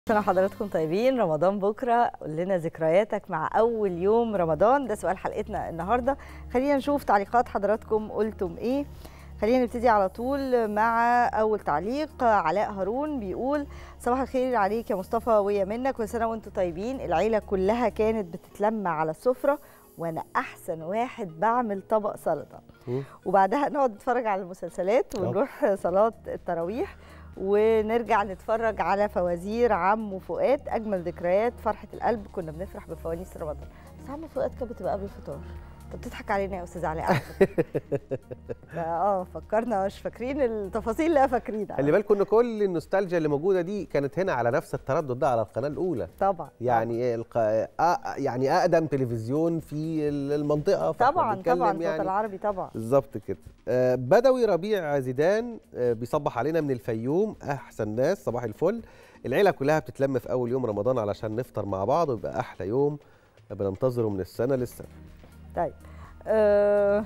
سنة حضراتكم طيبين رمضان بكرة قول لنا ذكرياتك مع أول يوم رمضان ده سؤال حلقتنا النهاردة خلينا نشوف تعليقات حضراتكم قلتم إيه خلينا نبتدي على طول مع أول تعليق علاء هارون بيقول صباح الخير عليك يا مصطفى ويا منك كل سنة وانتم طيبين العيلة كلها كانت بتتلم على السفرة وأنا أحسن واحد بعمل طبق سلطة مم. وبعدها نقعد نتفرج على المسلسلات ونروح صلاة التراويح ونرجع نتفرج على فوازير عم وفؤاد اجمل ذكريات فرحه القلب كنا بنفرح بفوانيس رمضان بس عم فؤاد كانت بتبقى قبل الفطار انت بتضحك علينا يا استاذ علاء على فكرة. ده اه فكرنا مش فاكرين التفاصيل لا فاكرينها خلي بالكم ان كل النوستالجيا اللي موجوده دي كانت هنا على نفس التردد ده على القناه الاولى طبعا يعني إيه الق... آه يعني اقدم تلفزيون في المنطقه فإحنا طبعا بنتكلم طبعا يعني يعني العربي طبعا بالظبط كده آه بدوي ربيع زيدان آه بيصبح علينا من الفيوم احسن ناس صباح الفل العيله كلها بتتلم في اول يوم رمضان علشان نفطر مع بعض ويبقى احلى يوم بننتظره من السنه للسنه طيب أه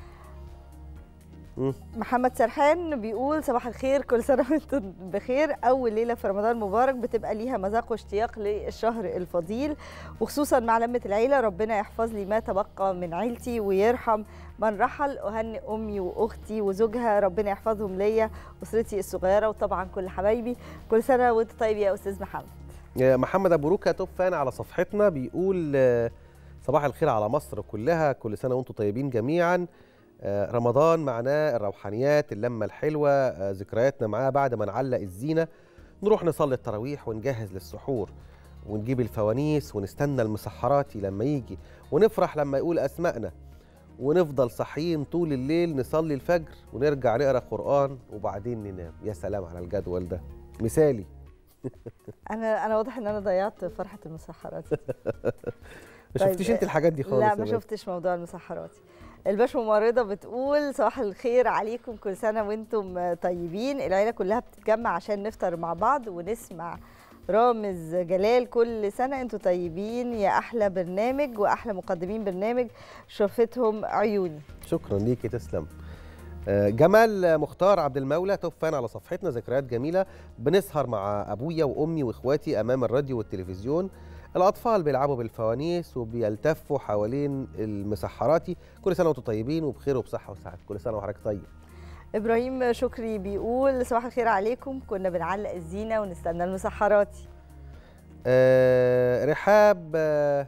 مم. محمد سرحان بيقول صباح الخير كل سنه وانتم بخير اول ليله في رمضان مبارك بتبقى ليها مذاق واشتياق للشهر الفضيل وخصوصا مع لمه العيله ربنا يحفظ لي ما تبقى من عيلتي ويرحم من رحل اهنئ امي واختي وزوجها ربنا يحفظهم ليا اسرتي الصغيره وطبعا كل حبايبي كل سنه وانت طيب يا استاذ محمد آه، محمد ابو روكا توب فان على صفحتنا بيقول آه، صباح الخير على مصر كلها كل سنه وانتم طيبين جميعا آه، رمضان معناه الروحانيات اللمه الحلوه آه، ذكرياتنا معاه بعد ما نعلق الزينه نروح نصلي التراويح ونجهز للسحور ونجيب الفوانيس ونستنى المسحراتي لما يجي ونفرح لما يقول اسمائنا ونفضل صاحيين طول الليل نصلي الفجر ونرجع نقرا قران وبعدين ننام يا سلام على الجدول ده مثالي انا انا واضح ان انا ضيعت فرحه المسحرات ما طيب، شفتيش انت الحاجات دي خالص لا يا ما بنت. شفتش موضوع المسحرات الباش ممرضة بتقول صباح الخير عليكم كل سنة وانتم طيبين العيلة كلها بتتجمع عشان نفطر مع بعض ونسمع رامز جلال كل سنة انتم طيبين يا أحلى برنامج وأحلى مقدمين برنامج شفتهم عيوني شكرا ليكي تسلم آه، جمال مختار عبد المولى توب فان على صفحتنا ذكريات جميله بنسهر مع ابويا وامي واخواتي امام الراديو والتلفزيون الاطفال بيلعبوا بالفوانيس وبيلتفوا حوالين المسحراتي كل سنه وانتم طيبين وبخير وبصحه وسعاده كل سنه وحضرتك طيب إبراهيم شكري بيقول صباح الخير عليكم كنا بنعلق الزينة ونستنى المسحراتي آه، رحاب آه،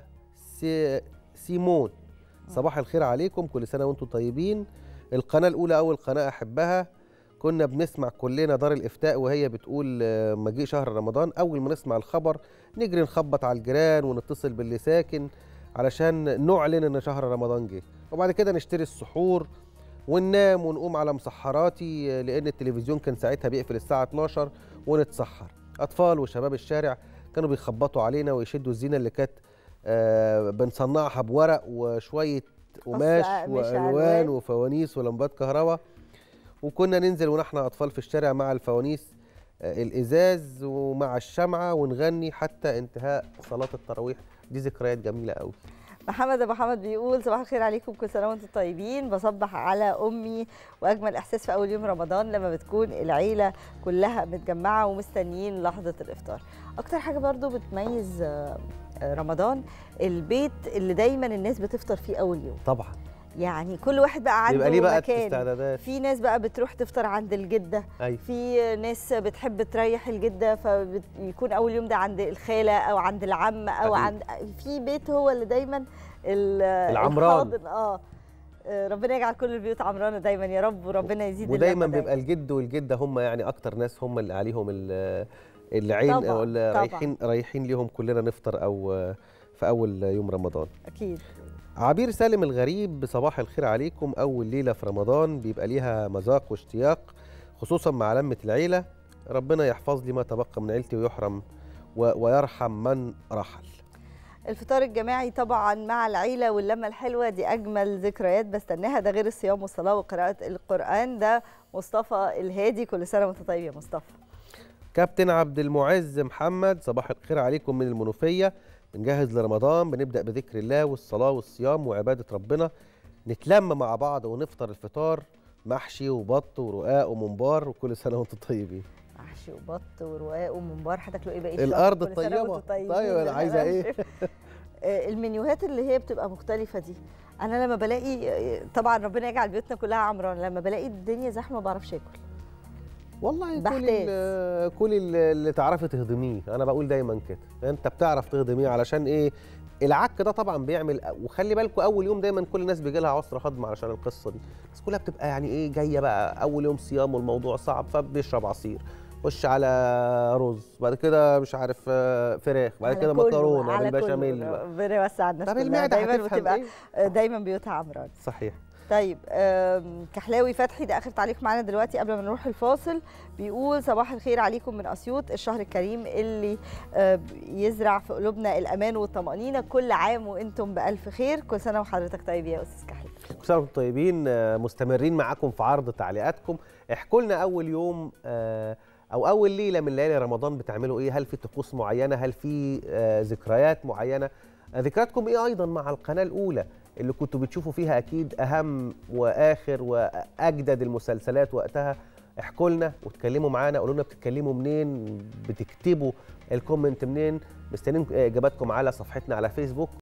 سي سيمون صباح الخير عليكم كل سنه وانتم طيبين القناه الاولى اول قناه احبها كنا بنسمع كلنا دار الافتاء وهي بتقول آه، مجيء شهر رمضان اول ما نسمع الخبر نجري نخبط على الجيران ونتصل باللي ساكن علشان نعلن ان شهر رمضان جه وبعد كده نشتري السحور وننام ونقوم على مسحراتي آه، لان التلفزيون كان ساعتها بيقفل الساعه 12 ونتسحر اطفال وشباب الشارع كانوا بيخبطوا علينا ويشدوا الزينه اللي كانت آه، بنصنعها بورق وشويه قماش قماش والوان ألوان. وفوانيس ولمبات كهرباء وكنا ننزل ونحن اطفال في الشارع مع الفوانيس آه، الازاز ومع الشمعه ونغني حتى انتهاء صلاه التراويح دي ذكريات جميله قوي محمد ابو محمد بيقول صباح الخير عليكم كل سنه وانتم طيبين بصبح على امي واجمل احساس في اول يوم رمضان لما بتكون العيله كلها متجمعه ومستنيين لحظه الافطار اكتر حاجه برضو بتميز آه، آه، رمضان البيت اللي دايما الناس بتفطر فيه اول يوم طبعا يعني كل واحد بقى عنده يبقى ليه بقى مكان استعدادات في ناس بقى بتروح تفطر عند الجده ايوه في ناس بتحب تريح الجده فبيكون اول يوم ده عند الخاله او عند العم او أكيد. عند في بيت هو اللي دايما ال- العمران. الحاضن اه آه، ربنا يجعل كل البيوت عمرانه دايما يا رب وربنا يزيد ودايما اللمة بيبقى الجد والجده هم يعني اكتر ناس هم اللي عليهم ال- العين طبعاً، او اللي طبعاً. رايحين رايحين ليهم كلنا نفطر او في اول يوم رمضان اكيد عبير سالم الغريب صباح الخير عليكم أول ليلة في رمضان بيبقى ليها مذاق واشتياق خصوصا مع لمة العيلة ربنا يحفظ لي ما تبقى من عيلتي ويحرم و- ويرحم من رحل الفطار الجماعي طبعا مع العيله واللمه الحلوه دي اجمل ذكريات بستناها ده غير الصيام والصلاه وقراءه القران ده مصطفى الهادي كل سنه وانت طيب يا مصطفى كابتن عبد المعز محمد صباح الخير عليكم من المنوفية بنجهز لرمضان بنبدأ بذكر الله والصلاة والصيام وعبادة ربنا نتلم مع بعض ونفطر الفطار محشي وبط ورقاق وممبار وكل سنة وانتم طيبين محشي وبط ورقاق وممبار هتاكلوا ايه بقيه الشهر؟ الارض كل سنة الطيبه وانتم طيبين. طيب انا عايزه ايه آه، المنيوهات اللي هي بتبقى مختلفه دي انا لما بلاقي آه، طبعا ربنا يجعل بيوتنا كلها عمران لما بلاقي الدنيا زحمه ما بعرفش اكل والله كل بحتاج. ال- كل ال- اللي تعرفي تهضميه انا بقول دايما كده انت بتعرف تهضميه علشان ايه العك ده طبعا بيعمل وخلي بالكم اول يوم دايما كل الناس بيجي لها عسر هضم علشان القصه دي الناس كلها بتبقى يعني ايه جايه بقى اول يوم صيام والموضوع صعب فبيشرب عصير خش على رز بعد كده مش عارف آه، فراخ بعد على كده كله، مكرونه على كله. بالبشاميل بقى. ربنا يوسع الناس طب كلها المعده دايما هتفهم بتبقى ايه آه، دايما بيوتها عمران صحيح طيب آم، كحلاوي فتحي ده اخر تعليق معانا دلوقتي قبل ما نروح الفاصل بيقول صباح الخير عليكم من اسيوط الشهر الكريم اللي آه، يزرع في قلوبنا الامان والطمانينه كل عام وانتم بالف خير كل سنه وحضرتك طيب يا استاذ كحلاوي كل سنه وانتم طيبين آه، مستمرين معاكم في عرض تعليقاتكم احكوا لنا اول يوم آه، او اول ليله من ليالي رمضان بتعملوا ايه هل في طقوس معينه هل في آه، ذكريات معينه آه، ذكرياتكم ايه ايضا مع القناه الاولى اللي كنتوا بتشوفوا فيها اكيد اهم واخر واجدد المسلسلات وقتها احكوا لنا واتكلموا معانا قولوا لنا بتتكلموا منين بتكتبوا الكومنت منين مستنيين اجاباتكم على صفحتنا على فيسبوك